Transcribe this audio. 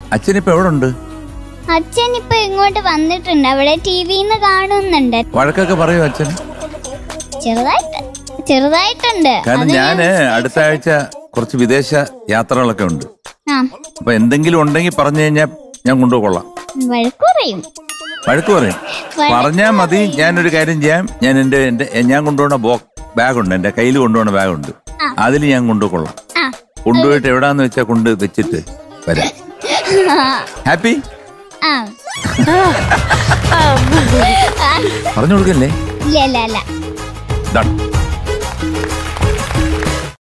അച്ഛനിപ്പോ എവിടെ ഉണ്ട് അച്ഛൻ ഇപ്പൊ ഇങ്ങോട്ട് വന്നിട്ടുണ്ട് അവിടെ ടി വിന്ന് കാണുന്നുണ്ട് വഴക്കൊക്കെ പറയൂ അച്ഛൻ ചെറുതായിട്ട് ചെറുതായിട്ടുണ്ട് കാരണം അത് ഞാന് അടുത്ത ആഴ്ച കുറച്ച് വിദേശ യാത്രകളൊക്കെ ഉണ്ട് ആ അപ്പൊ എന്തെങ്കിലും ഉണ്ടെങ്കിൽ പറഞ്ഞു കഴിഞ്ഞാൽ ഞാൻ കൊണ്ടുപോകൊള്ളാം വഴക്ക് പറയും വഴക്ക് പറയും വഴക്ക് പറഞ്ഞാൽ മതി ഞാനൊരു കാര്യം ചെയ്യാം ഞാൻ എന്റെ എന്റെ ഞാൻ കൊണ്ടുപോകുന്ന ബോ ബാഗുണ്ട് എന്റെ കയ്യിൽ കൊണ്ടുപോകുന്ന ബാഗുണ്ട് ആ. അതിൽ ഞാൻ കൊണ്ടുപോകൊള്ളാം ആ കൊണ്ടുപോയിട്ട് എവിടാന്ന് വെച്ചാൽ കൊണ്ട് വെച്ചിട്ട് വരാം ഹാപ്പി ആ പറഞ്ഞു കൊടുക്കല്ലേ ഇല്ല ഇല്ല ഇല്ല Done.